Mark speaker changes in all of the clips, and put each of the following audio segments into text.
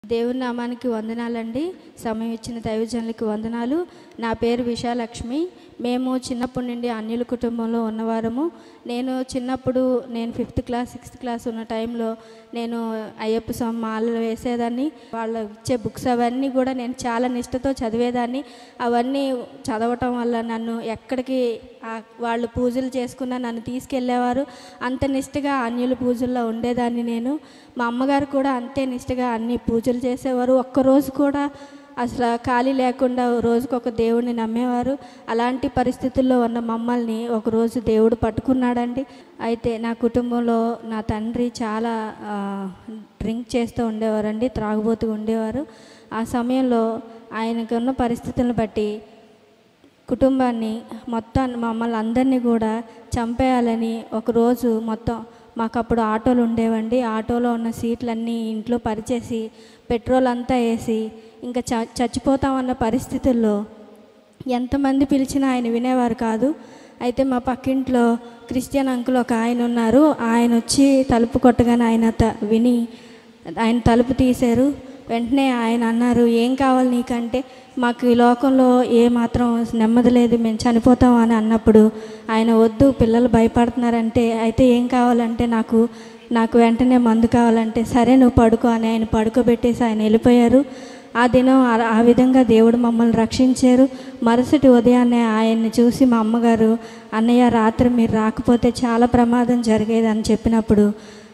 Speaker 1: దేవుని నామానికి వందనాలండి సమయం ఇచ్చిన దైవజనులకి వందనాలు నా పేరు విశాలక్ష్మి మేము చిన్నప్పటి నుండి అన్యుల కుటుంబంలో ఉన్నవారము నేను చిన్నప్పుడు నేను ఫిఫ్త్ క్లాస్ సిక్స్త్ క్లాస్ ఉన్న టైంలో నేను అయ్యప్ప స్వామి మాలలు వేసేదాన్ని వాళ్ళు ఇచ్చే బుక్స్ అవన్నీ కూడా నేను చాలా నిష్టతో చదివేదాన్ని అవన్నీ చదవటం వల్ల నన్ను ఎక్కడికి ఆ- వాళ్ళు పూజలు చేసుకున్నా నన్ను తీసుకెళ్ళేవారు అంత నిష్టగా అన్యుల పూజల్లో ఉండేదాన్ని నేను మా అమ్మగారు కూడా అంతే నిష్టగా అన్ని పూజలు చేసేవారు ఒక్కరోజు కూడా అసలు ఖాళీ లేకుండా రోజుకొక దేవుడిని నమ్మేవారు అలాంటి పరిస్థితుల్లో ఉన్న మమ్మల్ని ఒకరోజు దేవుడు పట్టుకున్నాడండి అయితే నా కుటుంబంలో నా తండ్రి చాలా ఆ, డ్రింక్ చేస్తూ ఉండేవారండి త్రాగుబోతూ ఉండేవారు ఆ సమయంలో ఆయనకున్న పరిస్థితులను బట్టి కుటుంబాన్ని మొత్తం మమ్మల్ని అందరినీ కూడా చంపేయాలని ఒకరోజు మొత్తం మాకు అప్పుడు ఆటోలు ఉండేవండి ఆటోలో ఉన్న సీట్లన్నీ ఇంట్లో పరిచేసి పెట్రోల్ అంతా వేసి ఇంకా చ చచ్చిపోతామన్న పరిస్థితుల్లో ఎంతమంది పిలిచినా ఆయన వినేవారు కాదు అయితే మా పక్కింట్లో క్రిస్టియన్ అంకుల్ ఒక ఆయన ఉన్నారు ఆయన వచ్చి తలుపు కొట్టగానే ఆయన త విని ఆయన తలుపు తీశారు వెంటనే ఆయన అన్నారు ఏం కావాలి నీకంటే మాకు ఈ లోకంలో ఏ మాత్రం నెమ్మది లేదు మేము చనిపోతాం అని అన్నప్పుడు ఆయన వద్దు పిల్లలు భయపడుతున్నారంటే అయితే ఏం కావాలంటే నాకు నాకు వెంటనే మందు కావాలంటే సరే నువ్వు పడుకో అని ఆయన పడుకోబెట్టేసి ఆయన వెళ్ళిపోయారు ఆ దినం ఆ- ఆ విధంగా దేవుడు మమ్మల్ని రక్షించారు మరుసటి ఉదయాన్నే ఆయన్ని చూసి మా అమ్మగారు అన్నయ్య రాత్రి మీరు రాకపోతే చాలా ప్రమాదం జరిగేది అని చెప్పినప్పుడు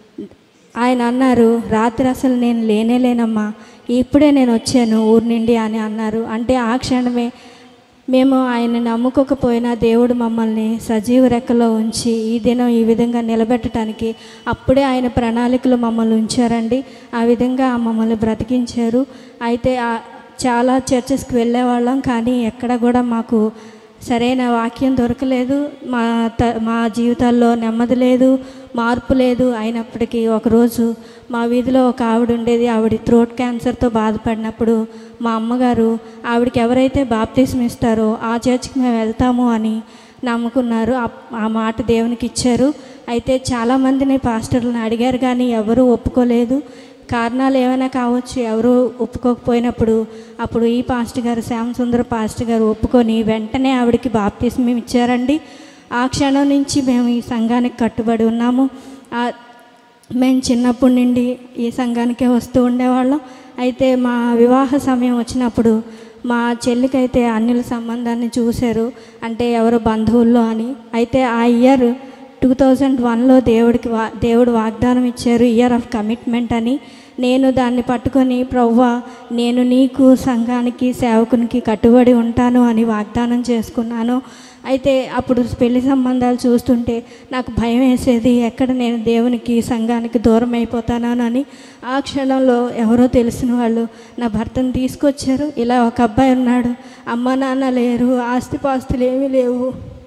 Speaker 1: ఆయన అన్నారు రాత్రి అసలు నేను లేనే లేనమ్మా ఇప్పుడే నేను వచ్చాను ఊరి నుండి అని అన్నారు అంటే ఆ క్షణమే మేము ఆయన నమ్ముకోకపోయినా దేవుడు మమ్మల్ని సజీవ రెక్కలో ఉంచి ఈ దినం ఈ విధంగా నిలబెట్టడానికి అప్పుడే ఆయన ప్రణాళికలు మమ్మల్ని ఉంచారండి ఆ విధంగా మమ్మల్ని బ్రతికించారు అయితే ఆ- చాలా చర్చెస్కి వెళ్ళేవాళ్ళం కానీ ఎక్కడ కూడా మాకు సరైన వాక్యం దొరకలేదు మా త మా జీవితాల్లో నెమ్మది లేదు మార్పు లేదు అయినప్పటికీ ఒకరోజు మా వీధిలో ఒక ఆవిడ ఉండేది ఆవిడ థ్రోట్ క్యాన్సర్తో బాధపడినప్పుడు మా అమ్మగారు ఆవిడకి ఎవరైతే బాప్తిజం ఇస్తారో ఆ చర్చ్కి మేము వెళ్తాము అని నమ్ముకున్నారు ఆ- ఆ మాట దేవునికి ఇచ్చారు అయితే చాలామందిని పాస్టర్లను అడిగారు కానీ ఎవరూ ఒప్పుకోలేదు కారణాలు ఏమైనా కావచ్చు ఎవరు ఒప్పుకోకపోయినప్పుడు అప్పుడు ఈ పాస్టర్ గారు శ్యామసుందర పాస్టర్ గారు ఒప్పుకొని వెంటనే ఆవిడకి బాప్తిస్మం ఇచ్చారండి ఆ క్షణం నుంచి మేము ఈ సంఘానికి కట్టుబడి ఉన్నాము ఆ మేము చిన్నప్పటి నుండి ఈ సంఘానికే వస్తూ ఉండేవాళ్ళం అయితే మా వివాహ సమయం వచ్చినప్పుడు మా చెల్లికైతే అన్యుల సంబంధాన్ని చూశారు అంటే ఎవరు బంధువుల్లో అని అయితే ఆ ఇయర్ టూ థౌజండ్ వన్లో దేవుడికి వా దేవుడు వాగ్దానం ఇచ్చారు ఇయర్ ఆఫ్ కమిట్మెంట్ అని నేను దాన్ని పట్టుకొని ప్రవ్వా నేను నీకు సంఘానికి సేవకునికి కట్టుబడి ఉంటాను అని వాగ్దానం చేసుకున్నాను అయితే అప్పుడు పెళ్లి సంబంధాలు చూస్తుంటే నాకు భయం వేసేది ఎక్కడ నేను దేవునికి సంఘానికి దూరం అయిపోతానని ఆ క్షణంలో ఎవరో తెలిసిన వాళ్ళు నా భర్తను తీసుకొచ్చారు ఇలా ఒక అబ్బాయి ఉన్నాడు అమ్మ నాన్న లేరు ఆస్తిపాస్తులు ఏమీ లేవు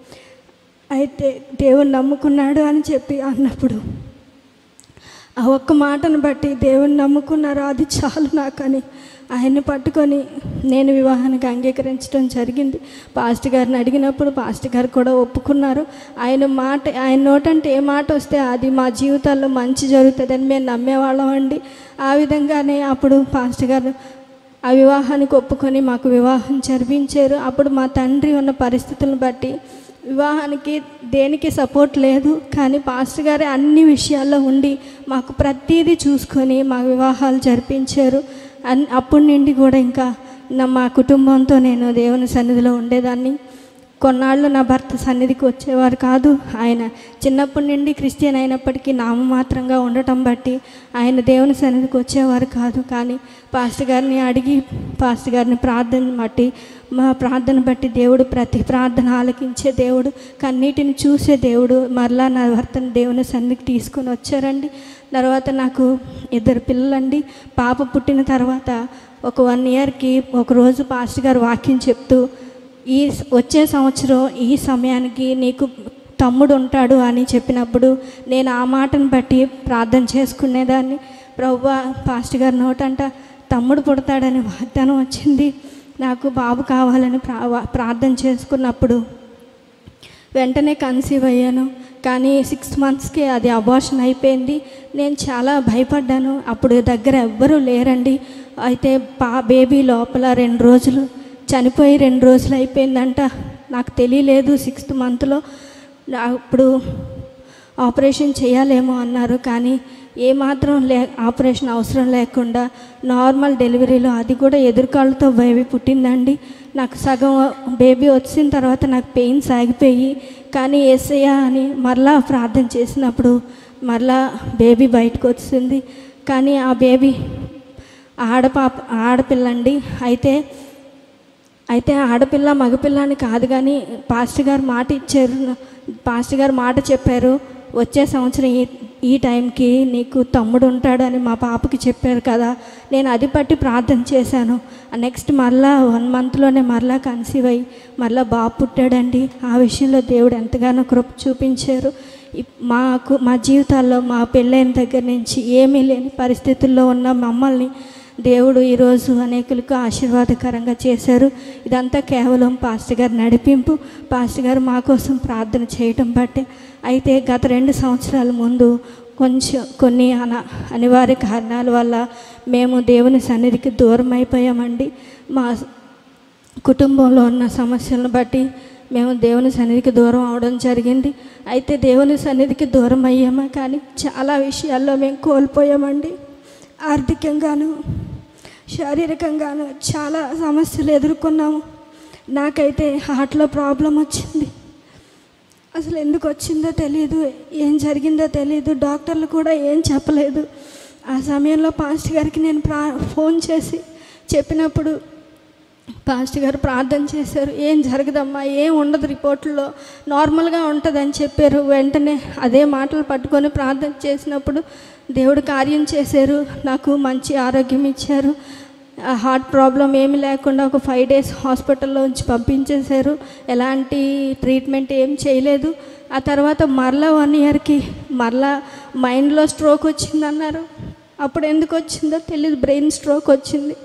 Speaker 1: అయితే దేవుని నమ్ముకున్నాడు అని చెప్పి అన్నప్పుడు ఆ ఒక్క మాటను బట్టి దేవుని నమ్ముకున్నారు అది చాలు నాకని ఆయన్ని పట్టుకొని నేను వివాహానికి అంగీకరించడం జరిగింది పాస్టర్ గారిని అడిగినప్పుడు పాస్టర్ గారు కూడా ఒప్పుకున్నారు ఆయన మాట ఆయన నోటంటే ఏ మాట వస్తే అది మా జీవితాల్లో మంచి జరుగుతుందని మేము నమ్మేవాళ్ళం అండి ఆ విధంగానే అప్పుడు పాస్టర్ గారు ఆ వివాహానికి ఒప్పుకొని మాకు వివాహం జరిపించారు అప్పుడు మా తండ్రి ఉన్న పరిస్థితులను బట్టి వివాహానికి దేనికి సపోర్ట్ లేదు కానీ పాస్టర్ గారే అన్ని విషయాల్లో ఉండి మాకు ప్రతీదీ చూసుకొని మా వివాహాలు జరిపించారు అన్ అప్పటి నుండి కూడా ఇంకా నా మా కుటుంబంతో నేను దేవుని సన్నిధిలో ఉండేదాన్ని కొన్నాళ్ళు నా భర్త సన్నిధికి వచ్చేవారు కాదు ఆయన చిన్నప్పటి నుండి క్రిస్టియన్ అయినప్పటికీ నామమాత్రంగా ఉండటం బట్టి ఆయన దేవుని సన్నిధికి వచ్చేవారు కాదు కానీ పాస్టర్ గారిని అడిగి పాస్టర్ గారిని ప్రార్థన బట్టి మా ప్రార్థన బట్టి దేవుడు ప్రతి ప్రార్థన ఆలకించే దేవుడు కన్నీటిని చూసే దేవుడు మరలా నా భర్తను దేవుని సన్నిధికి తీసుకొని వచ్చారండి తర్వాత నాకు ఇద్దరు పిల్లలండి పాప పుట్టిన తర్వాత ఒక వన్ ఇయర్కి ఒకరోజు పాస్టర్ గారు వాక్యం చెప్తూ ఈ స- వచ్చే సంవత్సరం ఈ సమయానికి నీకు తమ్ముడు ఉంటాడు అని చెప్పినప్పుడు నేను ఆ మాటను బట్టి ప్రార్థన చేసుకునేదాన్ని ప్రభు పాస్టర్ గారి నోటంట తమ్ముడు పుడతాడని వాగ్దానం వచ్చింది నాకు బాబు కావాలని ప్రా ప్రార్థన చేసుకున్నప్పుడు వెంటనే కన్సీవ్ అయ్యాను కానీ సిక్స్ మంత్స్కి అది అబార్షన్ అయిపోయింది నేను చాలా భయపడ్డాను అప్పుడు దగ్గర ఎవ్వరూ లేరండి అయితే పా బేబీ లోపల రెండు రోజులు చనిపోయి రెండు రోజులు అయిపోయిందంట నాకు తెలియలేదు సిక్స్త్ మంత్లో అప్పుడు ఆపరేషన్ చేయాలేమో అన్నారు కానీ ఏమాత్రం లే ఆపరేషన్ అవసరం లేకుండా నార్మల్ డెలివరీలో అది కూడా ఎదురుకాళ్ళతో బేబీ పుట్టిందండి నాకు సగం బేబీ వచ్చిన తర్వాత నాకు పెయిన్స్ ఆగిపోయి కానీ ఏసయ్య అని మరలా ప్రార్థన చేసినప్పుడు మరలా బేబీ బయటకు వచ్చింది కానీ ఆ బేబీ ఆడపాప ఆడపిల్లండి అయితే అయితే ఆడపిల్ల మగపిల్ల అని కాదు కానీ పాస్టర్ గారు మాట ఇచ్చారు పాస్టర్ గారు మాట చెప్పారు వచ్చే సంవత్సరం ఈ ఈ టైంకి నీకు తమ్ముడు ఉంటాడని మా పాపకి చెప్పారు కదా నేను అది పట్టి ప్రార్థన చేశాను నెక్స్ట్ మరలా వన్ మంత్లోనే మరలా కన్సీవ్ అయ్యి మరలా బాబు పుట్టాడండి ఆ విషయంలో దేవుడు ఎంతగానో కృప చూపించారు ఇప్- మాకు మా జీవితాల్లో మా పెళ్ళైన దగ్గర నుంచి ఏమీ లేని పరిస్థితుల్లో ఉన్న మమ్మల్ని దేవుడు ఈరోజు అనేకులకు ఆశీర్వాదకరంగా చేశారు ఇదంతా కేవలం పాస్టర్ గారి నడిపింపు పాస్టర్ గారు మా కోసం ప్రార్థన చేయటం బట్టే అయితే గత రెండు సంవత్సరాల ముందు కొంచెం కొన్ని అన అనివార్య కారణాల వల్ల మేము దేవుని సన్నిధికి దూరం అయిపోయామండి మా కుటుంబంలో ఉన్న సమస్యలను బట్టి మేము దేవుని సన్నిధికి దూరం అవడం జరిగింది అయితే దేవుని సన్నిధికి దూరం అయ్యాము కానీ చాలా విషయాల్లో మేము కోల్పోయామండి ఆర్థికంగాను శారీరకంగాను చాలా సమస్యలు ఎదుర్కొన్నాము నాకైతే హార్ట్లో ప్రాబ్లం వచ్చింది అసలు ఎందుకు వచ్చిందో తెలియదు ఏం జరిగిందో తెలియదు డాక్టర్లు కూడా ఏం చెప్పలేదు ఆ సమయంలో పాస్టర్ గారికి నేను ప్రా ఫోన్ చేసి చెప్పినప్పుడు పాస్టర్ గారు ప్రార్థన చేశారు ఏం జరగదమ్మా ఏం ఉండదు రిపోర్ట్లో నార్మల్గా ఉంటుందని చెప్పారు వెంటనే అదే మాటలు పట్టుకొని ప్రార్థన చేసినప్పుడు దేవుడు కార్యం చేశారు నాకు మంచి ఆరోగ్యం ఇచ్చారు ఆ హార్ట్ ప్రాబ్లం ఏమి లేకుండా ఒక ఫైవ్ డేస్ హాస్పిటల్లో ఉంచి పంపించేశారు ఎలాంటి ట్రీట్మెంట్ ఏం చేయలేదు ఆ తర్వాత మరలా వన్ ఇయర్కి మరలా మైండ్లో స్ట్రోక్ వచ్చిందన్నారు అప్పుడు ఎందుకు వచ్చిందో తెలియదు బ్రెయిన్ స్ట్రోక్ వచ్చింది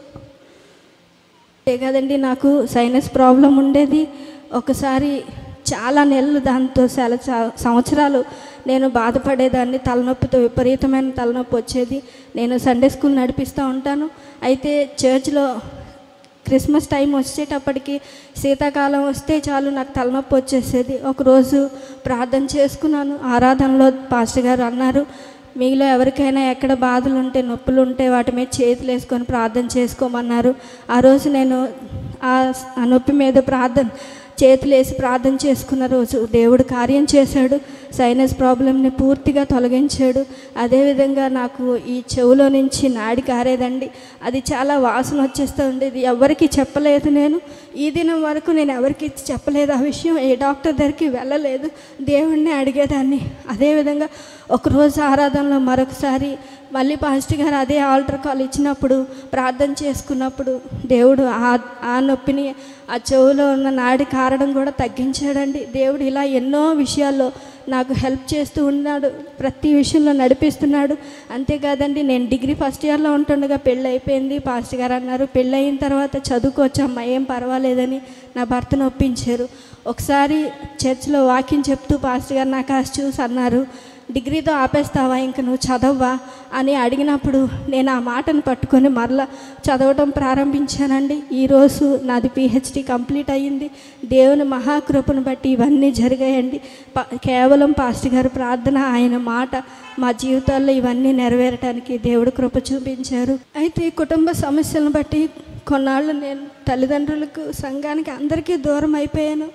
Speaker 1: అంతే కదండి నాకు సైనస్ ప్రాబ్లం ఉండేది ఒకసారి చాలా నెలలు దాంతో చాలా చా- సంవత్సరాలు నేను బాధపడేదాన్ని తలనొప్పితో విపరీతమైన తలనొప్పి వచ్చేది నేను సండే స్కూల్ నడిపిస్తూ ఉంటాను అయితే చర్చ్లో క్రిస్మస్ టైం వచ్చేటప్పటికి శీతాకాలం వస్తే చాలు నాకు తలనొప్పి వచ్చేసేది ఒకరోజు ప్రార్థన చేసుకున్నాను ఆరాధనలో పాస్టర్ గారు అన్నారు మీలో ఎవరికైనా ఎక్కడ బాధలు ఉంటే నొప్పులు ఉంటే వాటి మీద చేతులు వేసుకొని ప్రార్థన చేసుకోమన్నారు ఆ రోజు నేను ఆ ఆ నొప్పి మీద ప్రార్థన చేతులు వేసి ప్రార్థన చేసుకున్న రోజు దేవుడు కార్యం చేశాడు సైనస్ ప్రాబ్లమ్ని పూర్తిగా తొలగించాడు అదేవిధంగా నాకు ఈ చెవులో నుంచి నాడి కారేదండి అది చాలా వాసన వచ్చేస్తూ ఉండేది ఎవరికి చెప్పలేదు నేను ఈ దినం వరకు నేను ఎవరికి చెప్పలేదు ఆ విషయం ఏ డాక్టర్ దగ్గరికి వెళ్ళలేదు దేవుణ్ణి అడిగేదాన్ని అదేవిధంగా ఒకరోజు ఆరాధనలో మరొకసారి మళ్ళీ పాస్టర్ గారు అదే ఆల్టర్ కాల్ ఇచ్చినప్పుడు ప్రార్థన చేసుకున్నప్పుడు దేవుడు ఆ ఆ నొప్పిని ఆ చెవులో ఉన్న నాడి కారడం కూడా తగ్గించాడండి దేవుడు ఇలా ఎన్నో విషయాల్లో నాకు హెల్ప్ చేస్తూ ఉన్నాడు ప్రతి విషయంలో నడిపిస్తున్నాడు అంతేకాదండి నేను డిగ్రీ ఫస్ట్ ఇయర్లో ఉంటుండగా పెళ్ళి అయిపోయింది పాస్టర్ గారు అన్నారు పెళ్ళి అయిన తర్వాత చదువుకోవచ్చమ్మా ఏం పర్వాలేదని నా భర్తను ఒప్పించారు ఒకసారి చర్చిలో వాకింగ్ చెప్తూ పాస్టర్ గారు నాకు కాస్త చూసి అన్నారు డిగ్రీతో ఆపేస్తావా ఇంక నువ్వు చదవ్వా అని అడిగినప్పుడు నేను ఆ మాటను పట్టుకొని మరలా చదవటం ప్రారంభించానండి ఈరోజు నాది పిహెచ్డి కంప్లీట్ అయ్యింది దేవుని మహాకృపను బట్టి ఇవన్నీ జరిగాయండి ప- కేవలం పాస్టర్ గారి ప్రార్థన ఆయన మాట మా జీవితాల్లో ఇవన్నీ నెరవేరటానికి దేవుడు కృప చూపించారు అయితే ఈ కుటుంబ సమస్యలను బట్టి కొన్నాళ్ళు నేను తల్లిదండ్రులకు సంఘానికి అందరికీ దూరం అయిపోయాను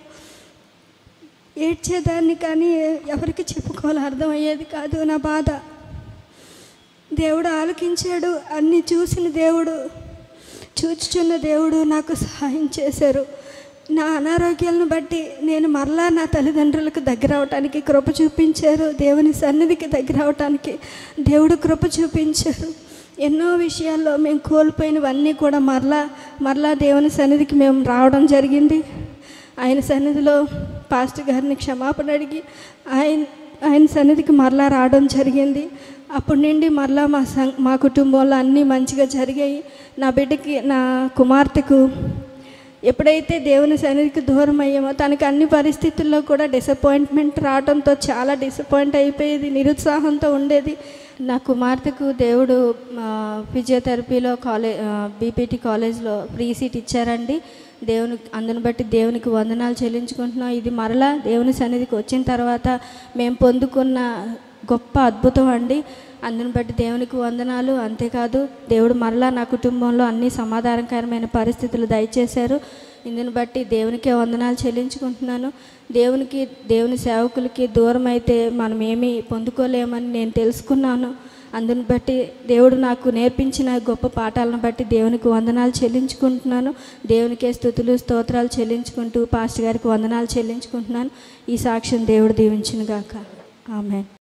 Speaker 1: ఏడ్చేదాన్ని కానీ ఎవరికి చెప్పుకోవాలి అర్థమయ్యేది కాదు నా బాధ దేవుడు ఆలకించాడు అన్ని చూసిన దేవుడు చూచుచున్న దేవుడు నాకు సహాయం చేశారు నా అనారోగ్యాలను బట్టి నేను మరలా నా తల్లిదండ్రులకు దగ్గర అవటానికి కృప చూపించారు దేవుని సన్నిధికి దగ్గర అవటానికి దేవుడు కృప చూపించారు ఎన్నో విషయాల్లో మేము కోల్పోయినవన్నీ కూడా మరలా మరలా దేవుని సన్నిధికి మేము రావడం జరిగింది ఆయన సన్నిధిలో పాస్టర్ గారిని క్షమాపణ అడిగి ఆయన ఆయన సన్నిధికి మరలా రావడం జరిగింది అప్పటి నుండి మరలా మా సం మా కుటుంబంలో అన్నీ మంచిగా జరిగాయి నా బిడ్డకి నా కుమార్తెకు ఎప్పుడైతే దేవుని సన్నిధికి దూరం అయ్యామో తనకి అన్ని పరిస్థితుల్లో కూడా డిసప్పాయింట్మెంట్ రావడంతో చాలా డిసప్పాయింట్ అయిపోయేది నిరుత్సాహంతో ఉండేది నా కుమార్తెకు దేవుడు ఆ, ఫిజియోథెరపీలో కాలేజ్ బీపీటీ కాలేజ్లో ఫ్రీ సీట్ ఇచ్చారండి దేవుని అందుని బట్టి దేవునికి వందనాలు చెల్లించుకుంటున్నాం ఇది మరలా దేవుని సన్నిధికి వచ్చిన తర్వాత మేము పొందుకున్న గొప్ప అద్భుతం అండి అందుని బట్టి దేవునికి వందనాలు అంతేకాదు దేవుడు మరలా నా కుటుంబంలో అన్ని సమాధానకరమైన పరిస్థితులు దయచేశారు ఇందుని బట్టి దేవునికే వందనాలు చెల్లించుకుంటున్నాను దేవునికి దేవుని సేవకులకి దూరం అయితే మనం ఏమీ పొందుకోలేమని నేను తెలుసుకున్నాను అందుని బట్టి దేవుడు నాకు నేర్పించిన గొప్ప పాఠాలను బట్టి దేవునికి వందనాలు చెల్లించుకుంటున్నాను దేవునికే స్థుతులు స్తోత్రాలు చెల్లించుకుంటూ పాస్టర్ గారికి వందనాలు చెల్లించుకుంటున్నాను ఈ సాక్ష్యం దేవుడు దీవించిన గాక ఆమె